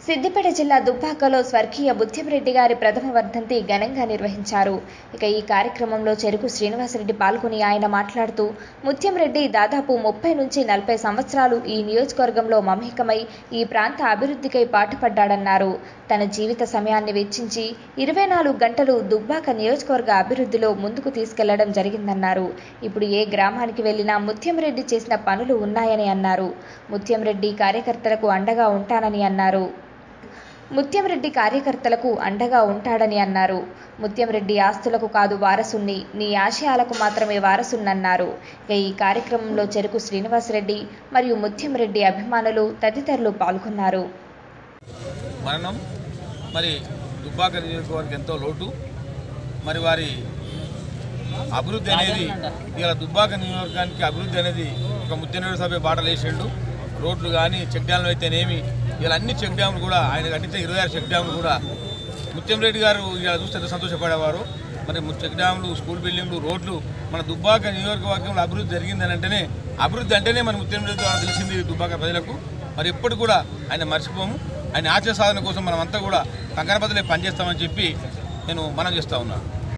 సిద్దిపేట జిల్లా దుబ్బాకలో స్వర్గీయ బుద్ధింరెడ్డి గారి ప్రథమ వర్ధంతి ఘనంగా నిర్వహించారు ఇక ఈ కార్యక్రమంలో చెరుకు శ్రీనివాసరెడ్డి పాల్గొని ఆయన మాట్లాడుతూ ముత్యంరెడ్డి దాదాపు ముప్పై నుంచి నలభై సంవత్సరాలు ఈ నియోజకవర్గంలో మమేకమై ఈ ప్రాంత అభివృద్ధికై పాటుపడ్డాడన్నారు తన జీవిత సమయాన్ని వెచ్చించి ఇరవై నాలుగు గంటలు దుబ్బాక నియోజకవర్గ అభివృద్ధిలో ముందుకు తీసుకెళ్లడం జరిగిందన్నారు ఇప్పుడు ఏ గ్రామానికి వెళ్లినా ముత్యంరెడ్డి చేసిన పనులు ఉన్నాయని అన్నారు ముత్యంరెడ్డి కార్యకర్తలకు అండగా ఉంటానని అన్నారు ముత్యంరెడ్డి కార్యకర్తలకు అండగా ఉంటాడని అన్నారు ముత్యంరెడ్డి ఆస్తులకు కాదు వారసుణ్ణి నీ ఆశయాలకు మాత్రమే వారసున్నన్నారు ఇక ఈ కార్యక్రమంలో చెరుకు శ్రీనివాసరెడ్డి మరియు ముత్యంరెడ్డి అభిమానులు తదితరులు పాల్గొన్నారు మరణం మరి దుబ్బాక నియోజకవర్గం ఎంతో లోటు మరి వారి అభివృద్ధి అనేది ఇలా దుబ్బాక నియోజకవర్గానికి అభివృద్ధి అనేది ఒక ముత్యనగర సభ బాటలు వేసిండు రోడ్లు కానీ చెక్ డ్యాంలు అయితేనేమి ఇలా అన్ని చెక్ డ్యాంలు కూడా ఆయన కట్టించిన ఇరవై ఆరు చెక్ డ్యాంలు కూడా ముత్యంరెడ్డి గారు ఇలా చూస్తే ఎంత సంతోషపడేవారు మరి ము- చెక్ డ్యాంలు స్కూల్ బిల్డింగ్లు రోడ్లు మన దుబ్బాక నియోజకవర్గంలో అభివృద్ధి జరిగిందని అంటేనే అభివృద్ధి అంటేనే మన ముత్యంరెడ్డి ద్వారా తెలిసింది దుబ్బాక ప్రజలకు మరి ఎప్పుడు కూడా ఆయన మర్చిపోము ఆయన ఆశయ సాధన కోసం మనం అంతా కూడా కంకణ బదులే పనిచేస్తామని చెప్పి నేను మనం చేస్తా ఉన్నాను